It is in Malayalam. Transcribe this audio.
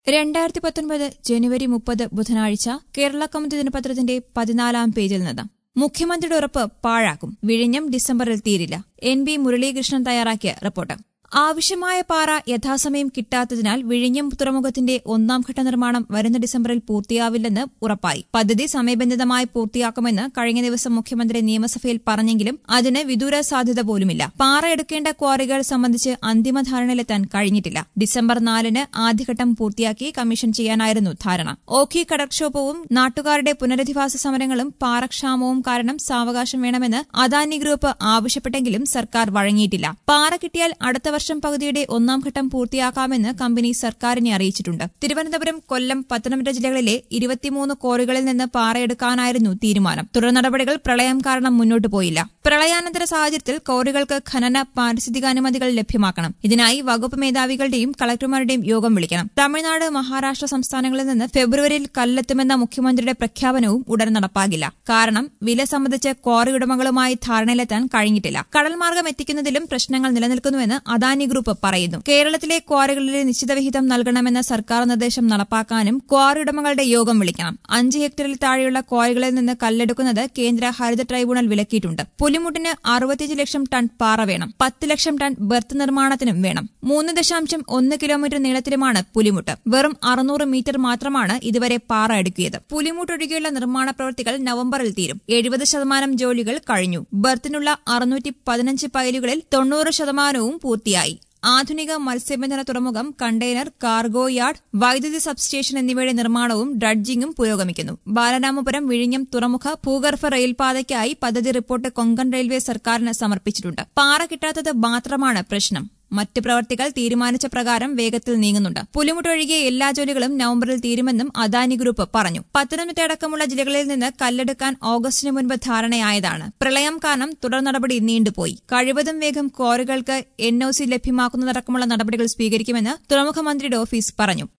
രണ്ടായിരത്തി പത്തൊൻപത് ജനുവരി മുപ്പത് ബുധനാഴ്ച കേരള കൗമുദി ദിനപത്രത്തിന്റെ പതിനാലാം പേജിൽ നിന്ന് മുഖ്യമന്ത്രിയുടെ ഉറപ്പ് പാഴാക്കും വിഴിഞ്ഞം ഡിസംബറിൽ തീരില്ല എൻ ബി മുരളീകൃഷ്ണൻ തയ്യാറാക്കിയ റിപ്പോർട്ട് ആവശ്യമായ പാറ യഥാസമയം കിട്ടാത്തതിനാൽ വിഴിഞ്ഞം തുറമുഖത്തിന്റെ ഒന്നാം ഘട്ട നിർമ്മാണം വരുന്ന ഡിസംബറിൽ പൂർത്തിയാവില്ലെന്ന് ഉറപ്പായി പദ്ധതി സമയബന്ധിതമായി പൂർത്തിയാക്കുമെന്ന് കഴിഞ്ഞ ദിവസം മുഖ്യമന്ത്രി നിയമസഭയിൽ പറഞ്ഞെങ്കിലും അതിന് വിദൂര സാധ്യത പോലുമില്ല പാറ എടുക്കേണ്ട ക്വാറികൾ സംബന്ധിച്ച് അന്തിമ ധാരണയിലെത്താൻ കഴിഞ്ഞിട്ടില്ല ഡിസംബർ നാലിന് ആദ്യഘട്ടം പൂർത്തിയാക്കി കമ്മീഷൻ ചെയ്യാനായിരുന്നു ധാരണ ഓഖി കടൽക്ഷോഭവും നാട്ടുകാരുടെ പുനരധിവാസ സമരങ്ങളും പാറക്ഷാമവും കാരണം സാവകാശം വേണമെന്ന് അദാനി ഗ്രൂപ്പ് ആവശ്യപ്പെട്ടെങ്കിലും സർക്കാർ വഴങ്ങിയിട്ടില്ല പാറ കിട്ടിയാൽ അടുത്ത വർഷം പകുതിയുടെ ഒന്നാം ഘട്ടം പൂർത്തിയാക്കാമെന്ന് കമ്പനി സർക്കാരിനെ അറിയിച്ചിട്ടുണ്ട് തിരുവനന്തപുരം കൊല്ലം പത്തനംതിട്ട ജില്ലകളിലെ ഇരുപത്തിമൂന്ന് കോറികളിൽ നിന്ന് പാറയെടുക്കാനായിരുന്നു തീരുമാനം തുടർ നടപടികൾ പ്രളയം കാരണം മുന്നോട്ടു പോയില്ല പ്രളയാനന്തര സാഹചര്യത്തിൽ കോറികൾക്ക് ഖനന പാരിസ്ഥിതികാനുമതികൾ ലഭ്യമാക്കണം ഇതിനായി വകുപ്പ് മേധാവികളുടെയും കളക്ടർമാരുടെയും യോഗം വിളിക്കണം തമിഴ്നാട് മഹാരാഷ്ട്ര സംസ്ഥാനങ്ങളിൽ നിന്ന് ഫെബ്രുവരിയിൽ കല്ലെത്തുമെന്ന മുഖ്യമന്ത്രിയുടെ പ്രഖ്യാപനവും ഉടൻ നടപ്പാകില്ല കാരണം വില സംബന്ധിച്ച് ക്വാറി ഉടമകളുമായി ധാരണയിലെത്താൻ കഴിഞ്ഞിട്ടില്ല കടൽമാർഗം എത്തിക്കുന്നതിലും പ്രശ്നങ്ങൾ നിലനിൽക്കുന്നുവെന്ന് അദാനി ഗ്രൂപ്പ് പറയുന്നു കേരളത്തിലെ ക്വാറികളിലെ നിശ്ചിത വിഹിതം നൽകണമെന്ന സർക്കാർ നിർദ്ദേശം നടപ്പാക്കാനും ക്വാറി ഉടമകളുടെ യോഗം വിളിക്കണം അഞ്ച് ഹെക്ടറിൽ താഴെയുള്ള ക്വാറികളിൽ നിന്ന് കല്ലെടുക്കുന്നത് കേന്ദ്ര ഹരിത ട്രൈബ്യൂണൽ വിലക്കിയിട്ടുണ്ട് പുലിമുട്ടിന് അറുപത്തിയഞ്ച് ലക്ഷം ടൺ പാറ വേണം പത്ത് ലക്ഷം ടൺ ബെർത്ത് നിർമ്മാണത്തിനും വേണം മൂന്ന് ദശാംശം ഒന്ന് കിലോമീറ്റർ നീളത്തിലുമാണ് പുലിമുട്ട് വെറും അറുന്നൂറ് മീറ്റർ മാത്രമാണ് ഇതുവരെ പാറ അടുക്കിയത് പുലിമുട്ടൊഴികെയുള്ള നിർമ്മാണ പ്രവൃത്തികൾ നവംബറിൽ തീരും എഴുപത് ശതമാനം ജോലികൾ കഴിഞ്ഞു ബെർത്തിനുള്ള അറുന്നൂറ്റി പതിനഞ്ച് പൈലുകളിൽ തൊണ്ണൂറ് ശതമാനവും പൂർത്തിയായി ആധുനിക മത്സ്യബന്ധന തുറമുഖം കണ്ടെയ്നർ കാർഗോ യാർഡ് വൈദ്യുതി സബ്സ്റ്റേഷൻ എന്നിവയുടെ നിർമ്മാണവും ഡ്രഡ്ജിംഗും പുരോഗമിക്കുന്നു ബാലരാമപുരം വിഴിഞ്ഞം തുറമുഖ ഭൂഗർഭ റെയിൽപാതയ്ക്കായി പദ്ധതി റിപ്പോർട്ട് കൊങ്കൺ റെയിൽവേ സർക്കാരിന് സമർപ്പിച്ചിട്ടുണ്ട് പാറ കിട്ടാത്തത് മാത്രമാണ് പ്രശ്നം മറ്റ് പ്രവർത്തികൾ തീരുമാനിച്ച പ്രകാരം വേഗത്തിൽ നീങ്ങുന്നുണ്ട് പുലിമുട്ടൊഴികെ എല്ലാ ജോലികളും നവംബറിൽ തീരുമെന്നും അദാനി ഗ്രൂപ്പ് പറഞ്ഞു പത്തനംതിട്ട അടക്കമുള്ള ജില്ലകളിൽ നിന്ന് കല്ലെടുക്കാൻ ഓഗസ്റ്റിന് മുൻപ് ധാരണയായതാണ് പ്രളയം കാരണം തുടർ നടപടി നീണ്ടുപോയി കഴിവതും വേഗം ക്വാറികൾക്ക് എൻഒസി ലഭ്യമാക്കുന്നതടക്കമുള്ള നടപടികൾ സ്വീകരിക്കുമെന്ന് തുറമുഖ മന്ത്രിയുടെ ഓഫീസ് പറഞ്ഞു